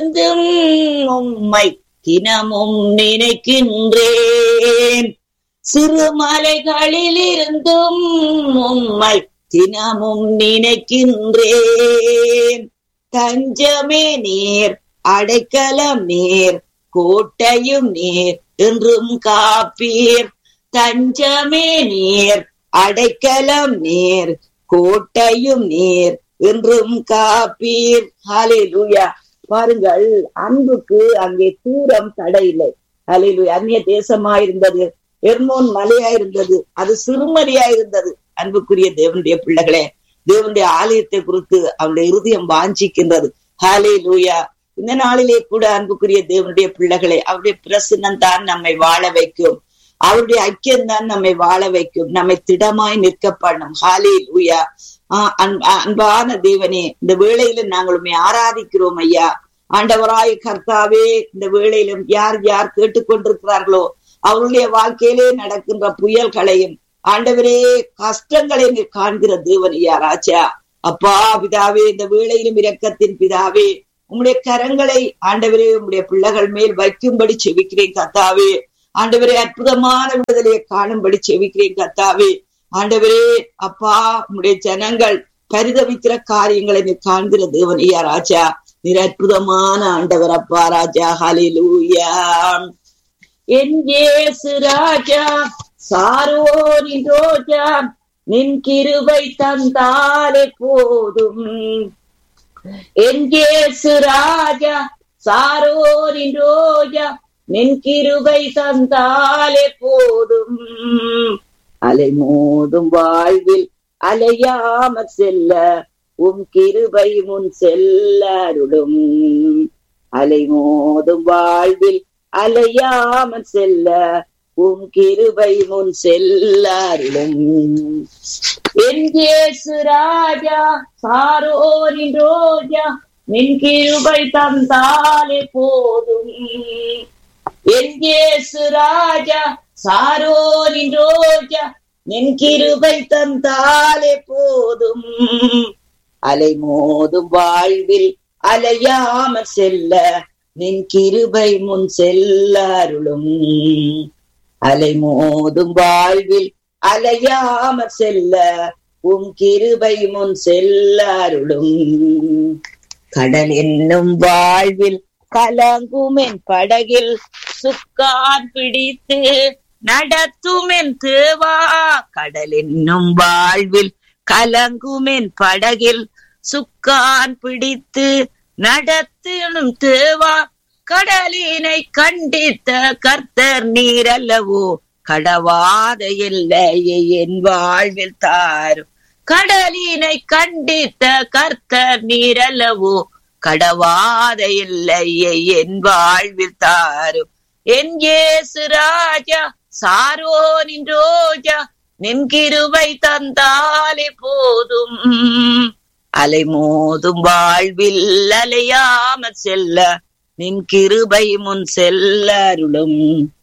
இருந்தும் உம்மை தினமும் நினைக்கின்றேன் சிறு மலைகளில் இருந்தும் உம்மை தினமும் நினைக்கின்றேன் தஞ்சமே நீர் அடைக்கலம் நீர் கோட்டையும் நீர் என்றும் காப்பீர் தஞ்சமே நீர் அடைக்கலம் நீர் கோட்டையும் நீர் என்றும் காப்பீர் ஹalleluya பாருங்கள் அன்புக்கு அங்கே தூரம் தடையில்லை ஹalleluya அந்நிய தேசமாயிருந்தது எர்மோன் மலையாயிருந்தது அது சிறுமதியாயிருந்தது அன்புக்குரிய தேவனுடைய பிள்ளைகளே தேவனுடைய ஆலயத்தை குறித்து அவருடைய இருதயம் வாஞ்சிக்கின்றது ஹாலே லூயா இந்த நாளிலே கூட அன்புக்குரிய தேவனுடைய பிள்ளைகளே அவருடைய பிரசன்னம் தான் நம்மை வாழ வைக்கும் அவருடைய ஐக்கியம் தான் நம்மை வாழ வைக்கும் நம்மை திடமாய் நிற்க பண்ணும் ஹாலே லூயா ஆஹ் அன்பான தேவனே இந்த வேளையில நாங்கள் உண்மை ஆராதிக்கிறோம் ஐயா ஆண்டவராய் கர்த்தாவே இந்த வேளையிலும் யார் யார் கேட்டுக்கொண்டிருக்கிறார்களோ அவருடைய வாழ்க்கையிலே நடக்கின்ற புயல்களையும் ஆண்டவரே கஷ்டங்களை நீர் காண்கிற தேவன் ஐயா ராஜா அப்பா பிதாவே இந்த வேளையிலும் இரக்கத்தின் பிதாவே உம்முடைய கரங்களை ஆண்டவரே உம்முடைய பிள்ளைகள் மேல் வைக்கும்படி செவிக்கிறேன் கத்தாவே ஆண்டவரே அற்புதமான விடுதலையை காணும்படி செவிக்கிறேன் கத்தாவே ஆண்டவரே அப்பா உம்முடைய ஜனங்கள் பரிதவிக்கிற காரியங்களை நீ காண்கிற தேவன் ஐயா ராஜா நீர் அற்புதமான ஆண்டவர் அப்பா ராஜா ஹலிலூயா என் ஏசு ராஜா சாரோரின் ரோஜா நின் கிருபை தந்தாலே போதும் என் ஏசு ராஜா சாரோரின் ரோஜா நின் கிருபை தந்தாலே போதும் அலை மோதும் வாழ்வில் அலையாமற் செல்ல உம் கிருபை முன் செல்ல அருளும் அலை மோதும் வாழ்வில் அலையாமற் செல்ல உம் கிருபை முன் செல்ல அருளும் என் கேசு ராஜா சாரோரின் ரோஜா நின் கிருபை தந்தாலே போதும் என் கேசு ராஜா சாரோரின் ரோஜா நின் கிருபை தந்தாலே போதும் அலை மோதும் வாழ்வில் அலையாமற் செல்ல நின் கிருபை முன் செல்ல அருளும் அலை மோதும் வாழ்வில் அலையாமற் செல்ல உம் கிருபை முன் செல்ல அருளும் கடல் என்னும் வாழ்வில் கலங்குமென் படகில் சுக்கான் பிடித்து நடத்துமென் தேவா கடல் என்னும் வாழ்வில் கலங்குமென் படகில் சுக்கான் பிடித்து நடத்தினும் தேவா கடலினை கண்டித்த கர்த்தர் நீரல்லவோ கடவாத எல்லையை என் வாழ்வில் தாரும் கடலினை கண்டித்த கர்த்தர் நீரல்லவோ கடவாத எல்லையை என் வாழ்வில் தாரும் என் ஏசு ராஜா சாரோனின் ரோஜா நின் கிருபை தந்தாலே போதும் அலை மோதும் வாழ்வில் அலையாம செல்ல நின் கிருபை முன் செல்ல அருளும்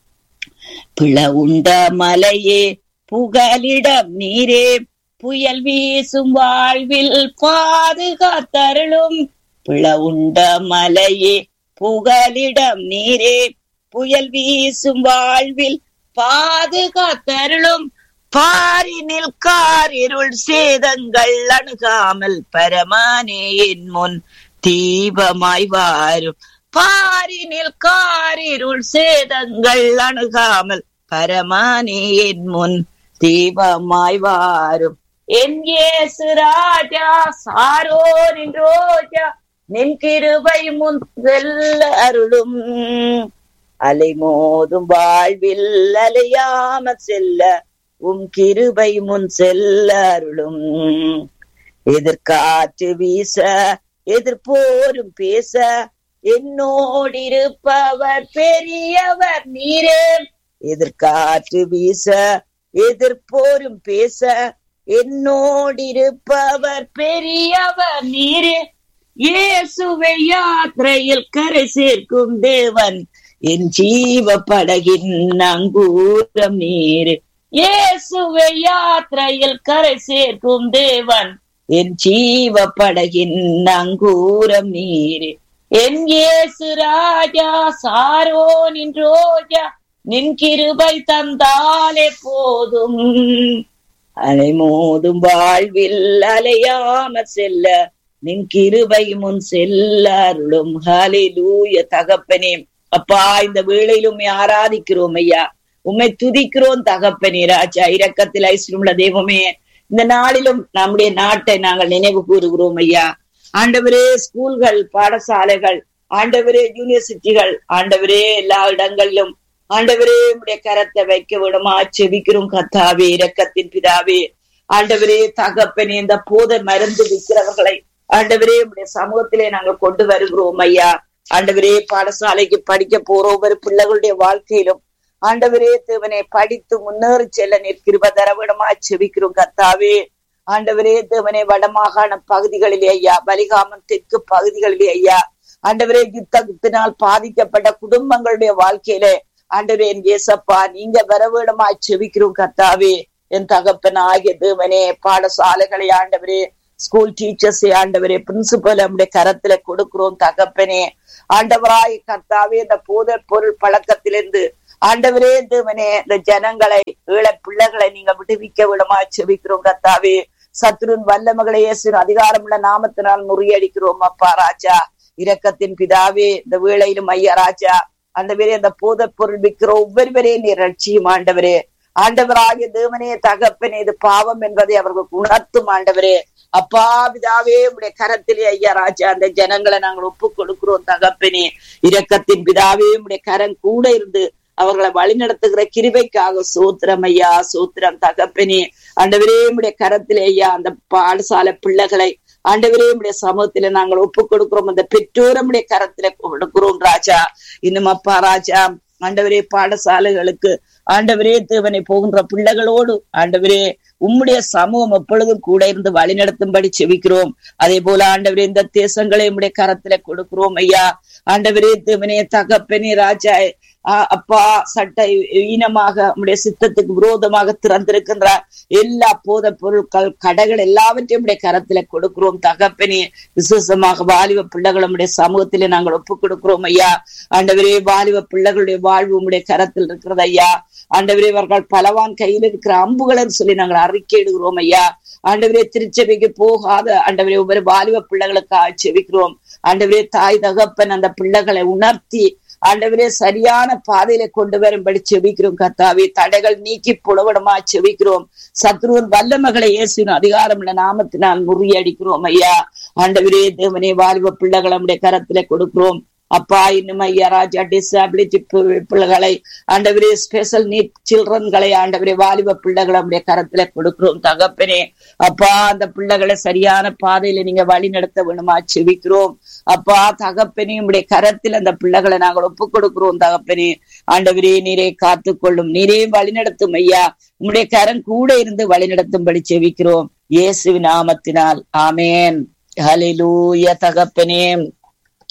பிள உண்ட மலையே புகலிடம் நீரே புயல் வீசும் வாழ்வில் பாதுகாத்தருளும் பிள உண்ட மலையே புகலிடம் நீரே புயல் வீசும் வாழ்வில் பாதுகாத்தருளும் பாரினில் காரிருள் சேதங்கள் அணுகாமல் பரமானே என் முன் தீபமாய் வாரும் பாரினில் காரிருள் சேதங்கள் அணுகாமல் பரமானே என் முன் தீபமாய் வாரும் என் ஏசு ராஜா சாரோரின் ரோஜா நின் கிருபை முன் செல்ல அருளும் அலை மோதும் வாழ்வில் அலையாம செல்ல உம் கிருபை முன் செல்ல அருளும் எதிர்காற்று வீச எதிர்போரும் பேச என்னோடிருப்பவர் பெரியவர் நீரே எதிர்காற்று வீச எதிர்போரும் பேச என்னோடிருப்பவர் பெரியவர் நீரே இயேசுவை யாத்திரையில் கரை சேர்க்கும் தேவன் என் ஜீவ படகின் நங்கூரம் நீர் இயேசுவை யாத்திரையில் கரை சேர்க்கும் தேவன் என் ஜீவ படகின் நங்கூரம் நீர் என் இயேசு ராஜா சாரோனின் ரோஜா நின் கிருபை தந்தாலே போதும் அலை மோதும் வாழ்வில் அலையாம செல்ல நின் கிருபை முன் செல்ல அருளும் ஹalleluya தகப்பனே அப்பா இந்த வேளையிலும் உம்மை ஆராதிக்கிறோம் ஐயா உம்மை துதிக்கிறோம் தகப்பனே ராஜா இரக்கத்தில் ஐஸ்வரமுள்ள தெய்வமே இந்த நாளிலும் நம்முடைய நாட்டை நாங்கள் நினைவு கூறுகிறோம் ஐயா ஆண்டவரே ஸ்கூல்கள் பாடசாலைகள் ஆண்டவரே யூனிவர்சிட்டிகள் ஆண்டவரே எல்லா இடங்களிலும் ஆண்டவரே உடைய கரத்தை வைக்க விடுமா செபிக்கிறோம் கத்தாவே இரக்கத்தின் பிதாவே ஆண்டவரே தகப்பனே இந்த போதை மருந்து விற்கிறவர்களை ஆண்டவரே உடைய சமூகத்திலே நாங்கள் கொண்டு வருகிறோம் ஐயா ஆண்டவரே பாடசாலைக்கு படிக்க போற ஒவ்வொரு பிள்ளைகளுடைய வாழ்க்கையிலும் ஆண்டவரே தேவனை படித்து முன்னேறி செல்ல நிற்கிருப தரவிடமா செபிக்கிறோம் கத்தாவே ஆண்டவரே தேவனே வடமாகாண பகுதிகளிலே ஐயா பலிகாமன் தெற்கு பகுதிகளிலே ஐயா ஆண்டவரே யுத்தத்தினால் பாதிக்கப்பட்ட குடும்பங்களுடைய வாழ்க்கையிலே ஆண்டவரே என் ஏசப்பா நீங்க வரவேடமா செபிக்கிறோம் கத்தாவே என் தகப்பன் ஆகிய தேவனே பாடசாலைகளை ஆண்டவரே ஸ்கூல் டீச்சர்ஸ் ஆண்டவரே பிரின்சிபல் நம்முடைய கரத்துல கொடுக்கிறோம் தகப்பனே ஆண்டவராய் கர்த்தாவே இந்த போதை பொருள் பழக்கத்திலிருந்து ஆண்டவரே தேவனே இந்த ஜனங்களை ஈழ பிள்ளைகளை நீங்க விடுவிக்க விடமா செபிக்கிறோம் கர்த்தாவே சத்ருன் வல்ல மகளை இயேசுவின் அதிகாரமுள்ள நாமத்தினால் முறியடிக்கிறோம் அப்பா ராஜா இரக்கத்தின் பிதாவே இந்த வேளையிலும் ஐயா ராஜா ஆண்டவரே அந்த போதைப் பொருள் விற்கிற ஒவ்வொருவரே நீ ரட்சியும் ஆண்டவரே ஆண்டவராகிய தேவனே தகப்பனே இது பாவம் என்பதை அவர்களுக்கு உணர்த்தும் ஆண்டவரே அப்பா பிதாவே உடைய கரத்திலே ஐயா ராஜா அந்த ஜனங்களை நாங்கள் ஒப்பு கொடுக்கிறோம் தகப்பனே இரக்கத்தின் பிதாவே உடைய கரம் கூட இருந்து அவர்களை வழிநடத்துகிற கிருபைக்காக சோத்திரம் ஐயா சோத்திரம் தகப்பனே ஆண்டவரே உடைய கரத்திலே ஐயா அந்த பாடசாலை பிள்ளைகளை ஆண்டவரே உடைய சமூகத்தில நாங்கள் ஒப்பு கொடுக்கிறோம் அந்த பெற்றோரமுடைய கரத்தில கொடுக்கிறோம் ராஜா இன்னும் அப்பா ராஜா ஆண்டவரே பாடசாலைகளுக்கு ஆண்டவரே தேவனை போகின்ற பிள்ளைகளோடு ஆண்டவரே உம்முடைய சமூகம் எப்பொழுதும் கூட இருந்து வழிநடத்தும்படி செவிக்கிறோம் அதே போல ஆண்டவரே இந்த தேசங்களை உம்முடைய கரத்துல கொடுக்கிறோம் ஐயா ஆண்டவரே தேவனே தகப்பனே ராஜா அப்பா சட்டை ஈனமாக உடைய சித்தத்துக்கு விரோதமாக திறந்திருக்கின்ற எல்லா போத பொருட்கள் கடைகள் எல்லாவற்றையும் உடைய கரத்துல கொடுக்கிறோம் தகப்பனே விசேஷமாக வாலிப பிள்ளைகள் உடைய சமூகத்திலே நாங்கள் ஒப்பு கொடுக்கிறோம் ஐயா ஆண்டவரே வாலிப பிள்ளைகளுடைய வாழ்வு உடைய கரத்தில் இருக்கிறது ஐயா ஆண்டவரே இவர்கள் பலவான் கையில் இருக்கிற அம்புகள் சொல்லி நாங்கள் அறிக்கையிடுகிறோம் ஐயா ஆண்டவரே திருச்சபைக்கு போகாத ஆண்டவரே ஒவ்வொரு வாலிப பிள்ளைகளுக்கு செவிக்கிறோம் ஆண்டவரே தாய் தகப்பன் அந்த பிள்ளைகளை உணர்த்தி ஆண்டவரே சரியான பாதையில கொண்டு வரும்படி செபிக்கிறோம் கர்த்தாவே தடைகள் நீக்கி புலவடமா செபிக்கிறோம் சத்ருவன் வல்லமகளை இயேசுவின் அதிகாரம் உள்ள நாமத்தினால் முறியடிக்கிறோம் ஐயா ஆண்டவரே தேவனே வாலிப பிள்ளைகளை நம்முடைய கரத்துல கொடுக்கிறோம் அப்பா இன்னும் ஐயா ராஜா டிசபிலிட்டி பிள்ளைகளை ஆண்டவரே ஸ்பெஷல் நீட் சில்ட்ரன்களை ஆண்டவரே வாலிப பிள்ளைகளை நம்முடைய கரத்துல கொடுக்கிறோம் தகப்பனே அப்பா அந்த பிள்ளைகளை சரியான பாதையில நீங்க வழி நடத்த வேணுமா செவிக்கிறோம் அப்பா தகப்பனே உடைய கரத்தில் அந்த பிள்ளைகளை நாங்கள் ஒப்பு கொடுக்கிறோம் தகப்பனே ஆண்டவரே நீரே காத்து கொள்ளும் நீரே வழி நடத்தும் ஐயா உம்முடைய கரம் கூட இருந்து வழி நடத்தும்படி செவிக்கிறோம் இயேசு நாமத்தினால் ஆமேன் ஹலிலூய தகப்பனே